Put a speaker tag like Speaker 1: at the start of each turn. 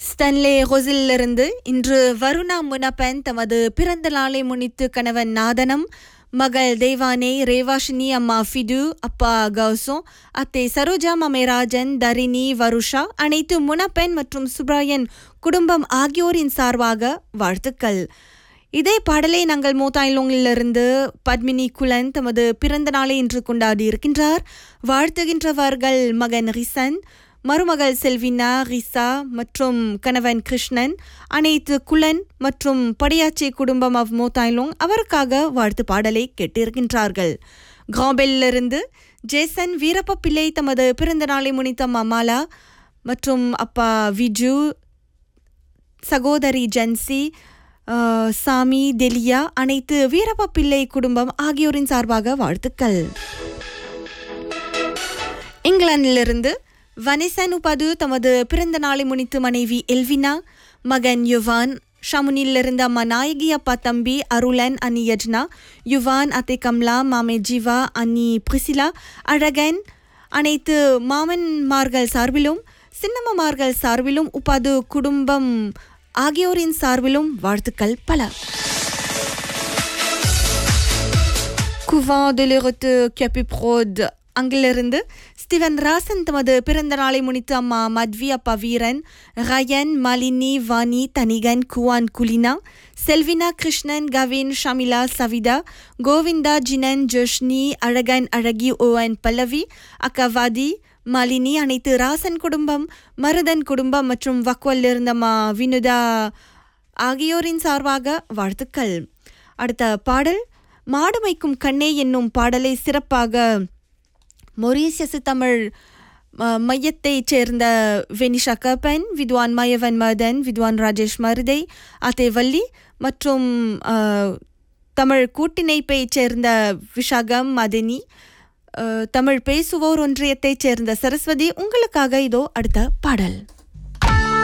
Speaker 1: ஸ்டன்லே ஹொசிலிருந்து இன்று வருணா முனப்பன் தமது பிறந்த நாளை முன்னிட்டு கணவன் நாதனம் மகள் தேவானே ரேவாஷினி அம்மா ஃபிடு அப்பா கௌசம் அத்தை சரோஜா மமேராஜன் தரிணி வருஷா அனைத்து முனப்பெண் மற்றும் சுப்ராயன் குடும்பம் ஆகியோரின் சார்பாக வாழ்த்துக்கள் இதே பாடலை நாங்கள் மூத்தாயிலோங்கிலிருந்து பத்மினி குலன் தமது பிறந்த நாளை இன்று கொண்டாடி இருக்கின்றார் வாழ்த்துகின்றவர்கள் மகன் ரிசன் மருமகள் செல்வினா ரிசா மற்றும் கணவன் கிருஷ்ணன் அனைத்து குலன் மற்றும் படியாச்சி குடும்பம் ஆஃப் மோத்தாய்லோங் அவருக்காக வாழ்த்து பாடலை கேட்டிருக்கின்றார்கள் கிராபெல்லிருந்து ஜேசன் வீரப்ப பிள்ளை தமது பிறந்த நாளை முன்னித்த மமாலா மற்றும் அப்பா விஜு சகோதரி ஜன்சி அஹ், சாமி டெலியா அனைத்து வீரப்ப பிள்ளை குடும்பம் ஆகியோரின் சார்பாக வாழ்த்துக்கள் இங்கிலாந்திலிருந்து வனிசன் உபது தமது பிறந்த நாளை முன்னிட்டு மனைவி எல்வினா மகன் யுவான் ஷமுனிலிருந்து அம்மா நாயகி அப்பா தம்பி அருளன் அனி யஜ்னா யுவான் அத்தை கம்லா மாமே ஜீவா அன்னி பிரிசிலா அழகன் அனைத்து மாமன்மார்கள் சார்பிலும் சின்னம்மமார்கள் சார்பிலும் உபது குடும்பம் ஆகியோரின் சார்பிலும் வாழ்த்துக்கள் பல குவான் de l'Erote கேபிப்ரோட் அங்கிலிருந்து ஸ்டீவன் ராசன் தமது பிறந்த நாளை முன்னிட்டு அம்மா மத்வி அப்பா வீரன் ரயன் மாலினி வாணி தனிகன் குவான் குலினா செல்வினா கிருஷ்ணன் கவின் ஷமிலா சவிதா கோவிந்தா ஜினன் ஜோஷ்னி அழகன் அழகி ஓவன் பல்லவி அக்கவாதி மாலினி அனைத்து ராசன் குடும்பம் மருதன் குடும்பம் மற்றும் வக்வல் இருந்தம்மா வினுதா ஆகியோரின் சார்பாக வாழ்த்துக்கள் அடுத்த பாடல் மாடு மேய்க்கும் கண்ணே என்னும் பாடலை சிறப்பாக மொரீசியசு தமிழ் ம- மையத்தைச் சேர்ந்த வெனிஷா கப்பன் வித்வான் மயவன் மதன் வித்வான் ராஜேஷ் மருதை அத்தேவல்லி மற்றும் அஹ், தமிழ் கூட்டிணைப்பைச் சேர்ந்த விஷாகம் மதினி அஹ், தமிழ் பேசுவோர் ஒன்றியத்தைச் சேர்ந்த சரஸ்வதி உங்களுக்காக இதோ அடுத்த பாடல்